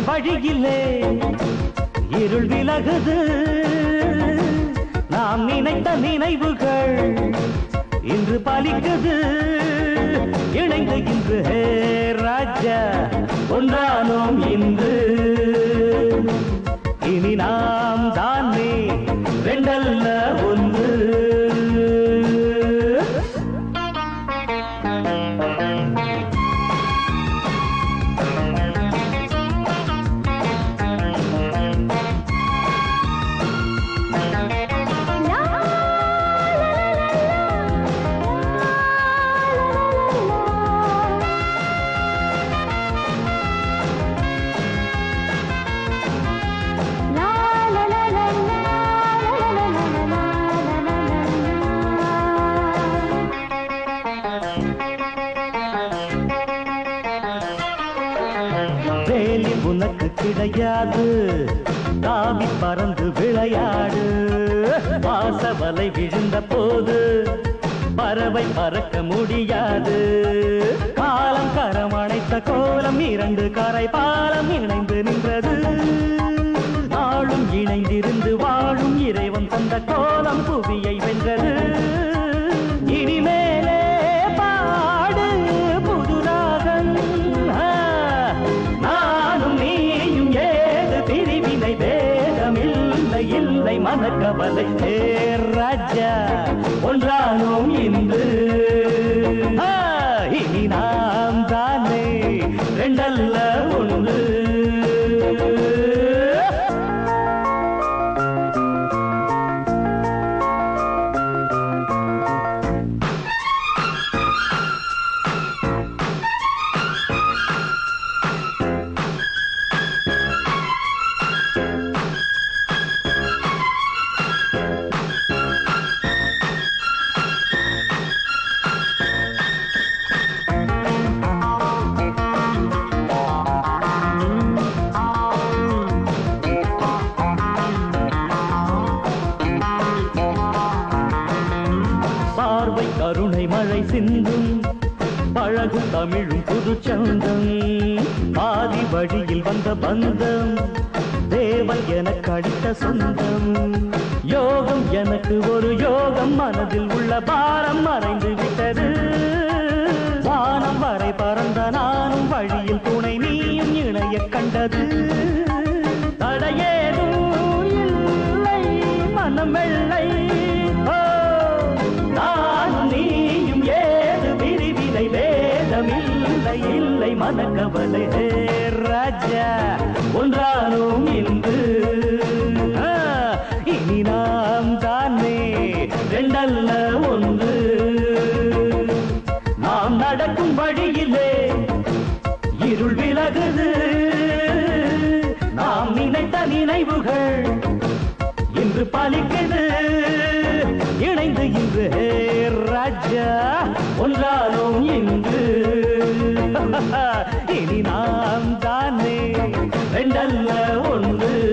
வழியிலே இருள் விலகுது நாம் நினைத்த நினைவுகள் இன்று பலிக்குது இணைந்து இன்று ஹே ராஜா ஒன்றானோம் இன்று இனி நாம் தானே ரெண்டல்ல ஒன்று வேலி உனக்கு கிடையாது தாவி பறந்து விளையாடு பாசவலை விழுந்த போது பறவை பறக்க முடியாது காலம் கரம் அணைத்த கோலம் இரண்டு கரை பாலம் இணைந்து நின்றது நாளும் இணைந்திருந்து வாழும் இறைவன் தந்த கோலம் புவியை வென்றது இனிமேலே பாடு புதுராகம் ஆ, நானும் நீயும் ஏது பிரிவினை வேதமில்லை இல்லை மனக்கவலை ஹே ராஜா ஒன்றானோம் இன்று ஆ, இனி நாம் தானே ரெண்டல்ல ஒன்று பார்வை கருணை மழை சிந்தும் பழகும் தமிழும் புது சந்தம் பாதி வழியில் வந்த பந்தம் தேவன் எனக்கு அடித்த சொந்தம் யோகம் எனக்கு ஒரு யோகம் மனதில் உள்ள பாரம் மறைந்து விட்டது வானம் வரை பறந்த நானும் வழியில் துணை நீயும் இணைய கண்டது தடையேதும் இல்லை மனம் வெள்ளை ஓ, நானும் நீயும் ஏது விரிவிலை வேதம் இல்லை இல்லை மனக்கவலை ஹே ராஜா ஒன்றானோம் இன்று ஆ, இனி நாம் தானே ரெண்டல்ல ஒன்று நாம் நடக்கும் வழியிலே இருள் விலகுது நாம் நினைத்த நினைவுகள் இன்று பலிக்குது இணைந்து இன்று ஹே ராஜா ஒன்றாலும் இன்று இனி நாம் தானே ரெண்டல்ல ஒன்று